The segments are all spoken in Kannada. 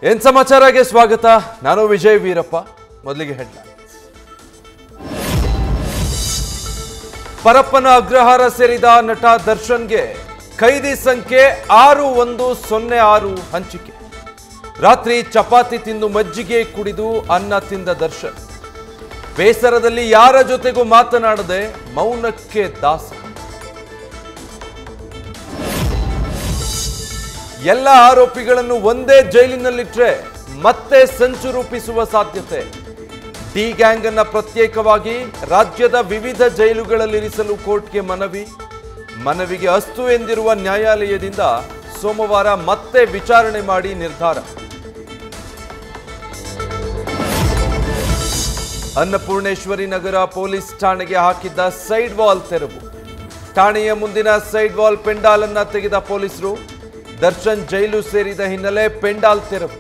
ಏನ್ ಸಮಾಚಾರಗೆ ಸ್ವಾಗತ ನಾನು ವಿಜಯ್ ವೀರಪ್ಪ ಮೊದಲಿಗೆ ಹೆಡ್ಲೈನ್ಸ್ ಪರಪ್ಪನ ಅಗ್ರಹಾರ ಸೇರಿದ ನಟ ದರ್ಶನ್ಗೆ ಖೈದಿ ಸಂಖ್ಯೆ ಆರು ಒಂದು ಸೊನ್ನೆ ಆರು ಹಂಚಿಕೆ ರಾತ್ರಿ ಚಪಾತಿ ತಿಂದು ಮಜ್ಜಿಗೆ ಕುಡಿದು ಅನ್ನ ತಿಂದ ದರ್ಶನ್ ಬೇಸರದಲ್ಲಿ ಯಾರ ಜೊತೆಗೂ ಮಾತನಾಡದೆ ಮೌನಕ್ಕೆ ದಾಸ ಎಲ್ಲ ಆರೋಪಿಗಳನ್ನು ಒಂದೇ ಜೈಲಿನಲ್ಲಿಟ್ರೆ ಮತ್ತೆ ಸಂಚು ರೂಪಿಸುವ ಸಾಧ್ಯತೆ ಡಿ ಗ್ಯಾಂಗ್ ಅನ್ನ ಪ್ರತ್ಯೇಕವಾಗಿ ರಾಜ್ಯದ ವಿವಿಧ ಜೈಲುಗಳಲ್ಲಿರಿಸಲು ಕೋರ್ಟ್ಗೆ ಮನವಿ ಮನವಿಗೆ ಅಸ್ತು ಎಂದಿರುವ ನ್ಯಾಯಾಲಯದಿಂದ ಸೋಮವಾರ ಮತ್ತೆ ವಿಚಾರಣೆ ಮಾಡಿ ನಿರ್ಧಾರ ಅನ್ನಪೂರ್ಣೇಶ್ವರಿ ನಗರ ಪೊಲೀಸ್ ಠಾಣೆಗೆ ಹಾಕಿದ್ದ ಸೈಡ್ ವಾಲ್ ತೆರವು ಠಾಣೆಯ ಮುಂದಿನ ಸೈಡ್ ವಾಲ್ ಪೆಂಡಾಲ್ ಅನ್ನ ತೆಗೆದ ಪೊಲೀಸರು ದರ್ಶನ್ ಜೈಲು ಸೇರಿದ ಹಿನ್ನೆಲೆ ಪೆಂಡಾಲ್ ತೆರವು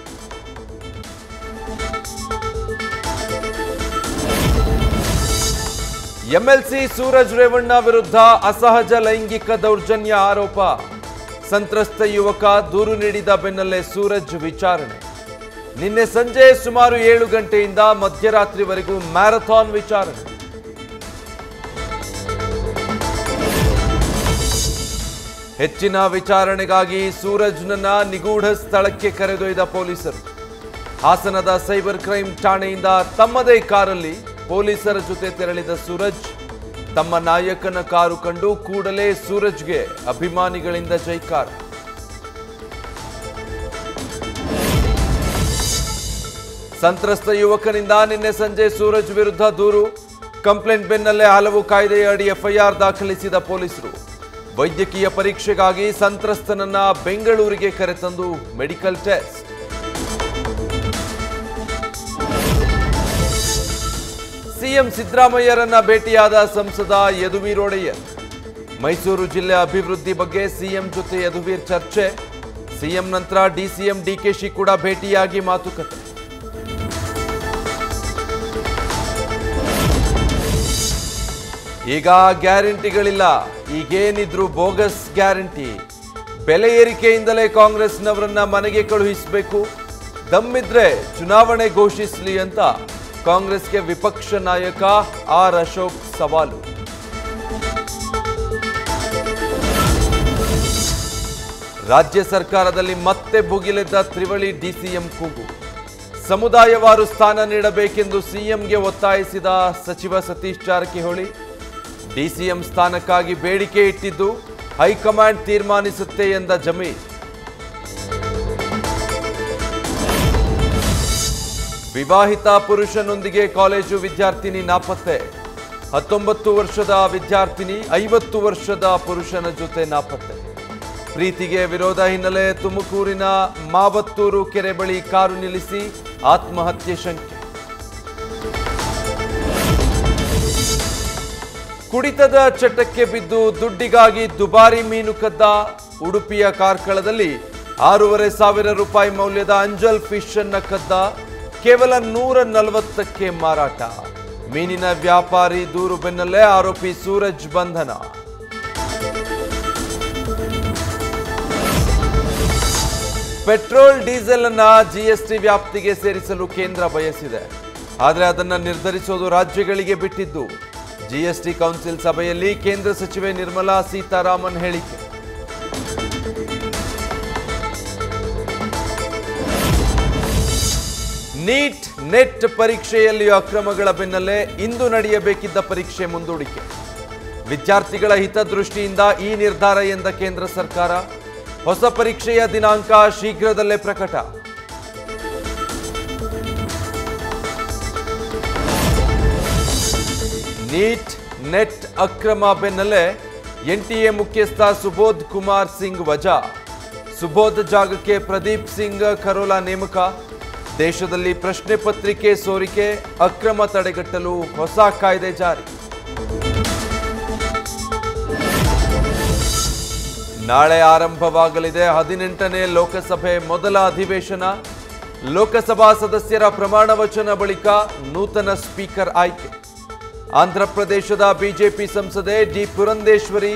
ಎಂಎಲ್ಸಿ ಸೂರಜ್ ರೇವಣ್ಣ ವಿರುದ್ಧ ಅಸಹಜ ಲೈಂಗಿಕ ದೌರ್ಜನ್ಯ ಆರೋಪ ಸಂತ್ರಸ್ತ ಯುವಕ ದೂರು ನೀಡಿದ ಬೆನ್ನಲ್ಲೇ ಸೂರಜ್ ವಿಚಾರಣೆ ನಿನ್ನೆ ಸಂಜೆ ಸುಮಾರು ಏಳು ಗಂಟೆಯಿಂದ ಮಧ್ಯರಾತ್ರಿವರೆಗೂ ಮ್ಯಾರಥಾನ್ ವಿಚಾರಣೆ ಹೆಚ್ಚಿನ ವಿಚಾರಣೆಗಾಗಿ ಸೂರಜ್ನನ್ನ ನಿಗೂಢ ಸ್ಥಳಕ್ಕೆ ಕರೆದೊಯ್ದ ಪೊಲೀಸರು ಹಾಸನದ ಸೈಬರ್ ಕ್ರೈಮ್ ಠಾಣೆಯಿಂದ ತಮ್ಮದೇ ಕಾರಲ್ಲಿ ಪೊಲೀಸರ ಜೊತೆ ತೆರಳಿದ ಸೂರಜ್ ತಮ್ಮ ನಾಯಕನ ಕಾರು ಕಂಡು ಕೂಡಲೇ ಸೂರಜ್ಗೆ ಅಭಿಮಾನಿಗಳಿಂದ ಜೈಕಾರ ಸಂತ್ರಸ್ತ ಯುವಕನಿಂದ ನಿನ್ನೆ ಸಂಜೆ ಸೂರಜ್ ವಿರುದ್ಧ ದೂರು ಕಂಪ್ಲೇಂಟ್ ಬೆನ್ನಲ್ಲೇ ಹಲವು ಕಾಯ್ದೆಯ ಅಡಿ ಎಫ್ಐಆರ್ ದಾಖಲಿಸಿದ ಪೊಲೀಸರು ವೈದ್ಯಕೀಯ ಪರೀಕ್ಷೆಗಾಗಿ ಸಂತ್ರಸ್ತನನ್ನ ಬೆಂಗಳೂರಿಗೆ ಕರೆತಂದು ಮೆಡಿಕಲ್ ಟೆಸ್ಟ್ ಸಿಎಂ ಸಿದ್ದರಾಮಯ್ಯರನ್ನ ಭೇಟಿಯಾದ ಸಂಸದ ಯದುವೀರ್ ಒಡೆಯರ್ ಮೈಸೂರು ಜಿಲ್ಲೆ ಅಭಿವೃದ್ಧಿ ಬಗ್ಗೆ ಸಿಎಂ ಜೊತೆ ಯದುವೀರ್ ಚರ್ಚೆ ಸಿಎಂ ನಂತರ ಡಿಸಿಎಂ ಡಿಕೆಶಿ ಕೂಡ ಭೇಟಿಯಾಗಿ ಮಾತುಕತೆ ಈಗ ಗ್ಯಾರಂಟಿಗಳಿಲ್ಲ ಈಗೇನಿದ್ರು ಬೋಗಸ್ ಗ್ಯಾರಂಟಿ ಬೆಲೆ ಏರಿಕೆಯಿಂದಲೇ ಕಾಂಗ್ರೆಸ್ನವರನ್ನ ಮನೆಗೆ ಕಳುಹಿಸಬೇಕು ದಮ್ಮಿದ್ರೆ ಚುನಾವಣೆ ಘೋಷಿಸಲಿ ಅಂತ ಕಾಂಗ್ರೆಸ್ಗೆ ವಿಪಕ್ಷ ನಾಯಕ ಆರ್ ಅಶೋಕ್ ಸವಾಲು ರಾಜ್ಯ ಸರ್ಕಾರದಲ್ಲಿ ಮತ್ತೆ ಭುಗಿಲೆದ್ದ ತ್ರಿವಳಿ ಡಿಸಿಎಂ ಕೂಗು ಸಮುದಾಯವಾರು ಸ್ಥಾನ ನೀಡಬೇಕೆಂದು ಸಿಎಂಗೆ ಒತ್ತಾಯಿಸಿದ ಸಚಿವ ಸತೀಶ್ ಜಾರಕಿಹೊಳಿ ಡಿಸಿಎಂ ಸ್ಥಾನಕ್ಕಾಗಿ ಬೇಡಿಕೆ ಇಟ್ಟಿದ್ದು ಹೈಕಮಾಂಡ್ ತೀರ್ಮಾನಿಸುತ್ತೆ ಎಂದ ಜಮೀರ್ ವಿವಾಹಿತ ಪುರುಷನೊಂದಿಗೆ ಕಾಲೇಜು ವಿದ್ಯಾರ್ಥಿನಿ ನಾಪತ್ತೆ ಹತ್ತೊಂಬತ್ತು ವರ್ಷದ ವಿದ್ಯಾರ್ಥಿನಿ ಐವತ್ತು ವರ್ಷದ ಪುರುಷನ ಜೊತೆ ನಾಪತ್ತೆ ಪ್ರೀತಿಗೆ ವಿರೋಧ ಹಿನ್ನೆಲೆ ತುಮಕೂರಿನ ಮಾವತ್ತೂರು ಕೆರೆ ಬಳಿ ಕಾರು ನಿಲ್ಲಿಸಿ ಆತ್ಮಹತ್ಯೆ ಶಂಕೆ ಕುಡಿತದ ಚಟಕ್ಕೆ ಬಿದ್ದು ದುಡ್ಡಿಗಾಗಿ ದುಬಾರಿ ಮೀನು ಕದ್ದ ಉಡುಪಿಯ ಕಾರ್ಕಳದಲ್ಲಿ ಆರೂವರೆ ಸಾವಿರ ರೂಪಾಯಿ ಮೌಲ್ಯದ ಅಂಜಲ್ ಫಿಶ್ ಅನ್ನ ಕದ್ದ ಕೇವಲ ನೂರ ನಲವತ್ತಕ್ಕೆ ಮಾರಾಟ ಮೀನಿನ ವ್ಯಾಪಾರಿ ದೂರು ಬೆನ್ನಲ್ಲೇ ಆರೋಪಿ ಸೂರಜ್ ಬಂಧನ ಪೆಟ್ರೋಲ್ ಡೀಸೆಲ್ ಅನ್ನ ಜಿಎಸ್ಟಿ ವ್ಯಾಪ್ತಿಗೆ ಸೇರಿಸಲು ಕೇಂದ್ರ ಬಯಸಿದೆ ಆದರೆ ಅದನ್ನ ನಿರ್ಧರಿಸೋದು ರಾಜ್ಯಗಳಿಗೆ ಬಿಟ್ಟಿದ್ದು ಜಿಎಸ್ಟಿ ಕೌನ್ಸಿಲ್ ಸಭೆಯಲ್ಲಿ ಕೇಂದ್ರ ಸಚಿವೆ ನಿರ್ಮಲಾ ಸೀತಾರಾಮನ್ ಹೇಳಿಕೆ ನೀಟ್ ನೆಟ್ ಪರೀಕ್ಷೆಯಲ್ಲಿ ಅಕ್ರಮಗಳ ಬೆನ್ನಲ್ಲೇ ಇಂದು ನಡೆಯಬೇಕಿದ್ದ ಪರೀಕ್ಷೆ ಮುಂದೂಡಿಕೆ ವಿದ್ಯಾರ್ಥಿಗಳ ಹಿತದೃಷ್ಟಿಯಿಂದ ಈ ನಿರ್ಧಾರ ಎಂದ ಕೇಂದ್ರ ಸರ್ಕಾರ ಹೊಸ ಪರೀಕ್ಷೆಯ ದಿನಾಂಕ ಶೀಘ್ರದಲ್ಲೇ ಪ್ರಕಟ ನೀಟ್ ನೆಟ್ ಅಕ್ರಮ ಬೆನ್ನಲ್ಲೇ ಎನ್ಟಿಎ ಮುಖ್ಯಸ್ಥ ಸುಬೋಧ್ ಕುಮಾರ್ ಸಿಂಗ್ ವಜಾ ಸುಬೋಧ್ ಜಾಗಕ್ಕೆ ಪ್ರದೀಪ್ ಸಿಂಗ್ ಖರೋಲಾ ನೇಮಕ ದೇಶದಲ್ಲಿ ಪ್ರಶ್ನೆ ಪತ್ರಿಕೆ ಸೋರಿಕೆ ಅಕ್ರಮ ತಡೆಗಟ್ಟಲು ಹೊಸ ಕಾಯ್ದೆ ಜಾರಿ ನಾಳೆ ಆರಂಭವಾಗಲಿದೆ ಹದಿನೆಂಟನೇ ಲೋಕಸಭೆ ಮೊದಲ ಅಧಿವೇಶನ ಲೋಕಸಭಾ ಸದಸ್ಯರ ಪ್ರಮಾಣ ವಚನ ಬಳಿಕ ನೂತನ ಸ್ಪೀಕರ್ ಆಯ್ಕೆ ಆಂಧ್ರಪ್ರದೇಶದ ಬಿಜೆಪಿ ಸಂಸದೆ ಡಿ ಪುರಂದೇಶ್ವರಿ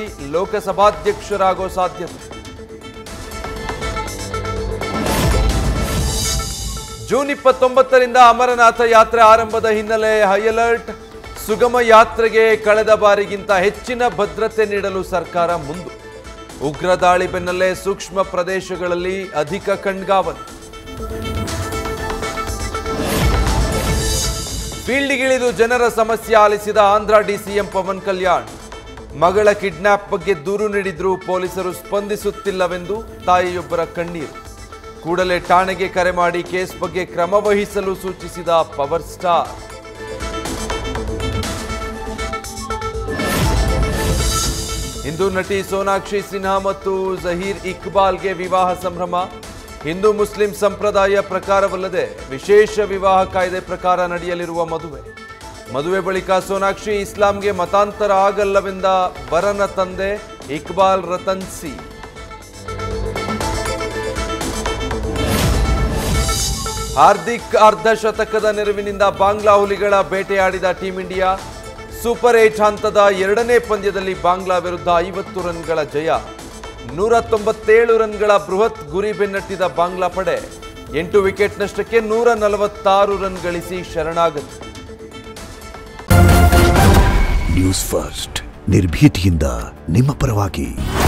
ಲೋಕಸಭಾಧ್ಯಕ್ಷರಾಗೋ ಸಾಧ್ಯತೆ ಜೂನ್ ಇಪ್ಪತ್ತೊಂಬತ್ತರಿಂದ ಅಮರನಾಥ ಯಾತ್ರೆ ಆರಂಭದ ಹಿನ್ನೆಲೆ ಹೈ ಅಲರ್ಟ್ ಸುಗಮ ಯಾತ್ರೆಗೆ ಕಳೆದ ಬಾರಿಗಿಂತ ಹೆಚ್ಚಿನ ಭದ್ರತೆ ನೀಡಲು ಸರ್ಕಾರ ಮುಂದು ಉಗ್ರ ದಾಳಿ ಬೆನ್ನಲ್ಲೇ ಸೂಕ್ಷ್ಮ ಪ್ರದೇಶಗಳಲ್ಲಿ ಅಧಿಕ ಕಣ್ಗಾವಲು ಫೀಲ್ಡ್ಗಿಳಿದು ಜನರ ಸಮಸ್ಯೆ ಆಲಿಸಿದ ಆಂಧ್ರ ಡಿಸಿಎಂ ಪವನ್ ಕಲ್ಯಾಣ್ ಮಗಳ ಕಿಡ್ನಾಪ್ ಬಗ್ಗೆ ದೂರು ನೀಡಿದ್ರೂ ಪೊಲೀಸರು ಸ್ಪಂದಿಸುತ್ತಿಲ್ಲವೆಂದು ತಾಯಿಯೊಬ್ಬರ ಕಣ್ಣೀರು ಕೂಡಲೇ ಠಾಣೆಗೆ ಕರೆ ಮಾಡಿ ಕೇಸ್ ಬಗ್ಗೆ ಕ್ರಮ ವಹಿಸಲು ಸೂಚಿಸಿದ ಪವರ್ ಸ್ಟಾರ್ ಇಂದು ನಟಿ ಸೋನಾಕ್ಷಿ ಸಿನ್ಹಾ ಮತ್ತು ಜಹೀರ್ ಇಕ್ಬಾಲ್ಗೆ ವಿವಾಹ ಸಂಭ್ರಮ ಹಿಂದೂ ಮುಸ್ಲಿಂ ಸಂಪ್ರದಾಯ ಪ್ರಕಾರವಲ್ಲದೆ ವಿಶೇಷ ವಿವಾಹ ಕಾಯ್ದೆ ಪ್ರಕಾರ ನಡೆಯಲಿರುವ ಮದುವೆ ಮದುವೆ ಬಳಿಕ ಸೋನಾಕ್ಷಿ ಇಸ್ಲಾಂಗೆ ಮತಾಂತರ ಆಗಲ್ಲವೆಂದ ವರನ ತಂದೆ ಇಕ್ಬಾಲ್ ರತನ್ ಸಿ ಹಾರ್ದಿಕ್ ಅರ್ಧ ಶತಕದ ನೆರವಿನಿಂದ ಬಾಂಗ್ಲಾ ಹುಲಿಗಳ ಬೇಟೆಯಾಡಿದ ಟೀಂ ಇಂಡಿಯಾ ಸೂಪರ್ ಏಟ್ ಹಂತದ ಎರಡನೇ ಪಂದ್ಯದಲ್ಲಿ ಬಾಂಗ್ಲಾ ವಿರುದ್ಧ ಐವತ್ತು ರನ್ಗಳ ಜಯ ನೂರ ತೊಂಬತ್ತೇಳು ರನ್ಗಳ ಬೃಹತ್ ಗುರಿ ಬೆನ್ನಟ್ಟಿದ ಬಾಂಗ್ಲಾ ಪಡೆ ಎಂಟು ವಿಕೆಟ್ ನಷ್ಟಕ್ಕೆ ನೂರ ನಲವತ್ತಾರು ರನ್ ಗಳಿಸಿ ಶರಣಾಗತಿ ನ್ಯೂಸ್ ಫಸ್ಟ್ ನಿರ್ಭೀತಿಯಿಂದ ನಿಮ್ಮ ಪರವಾಗಿ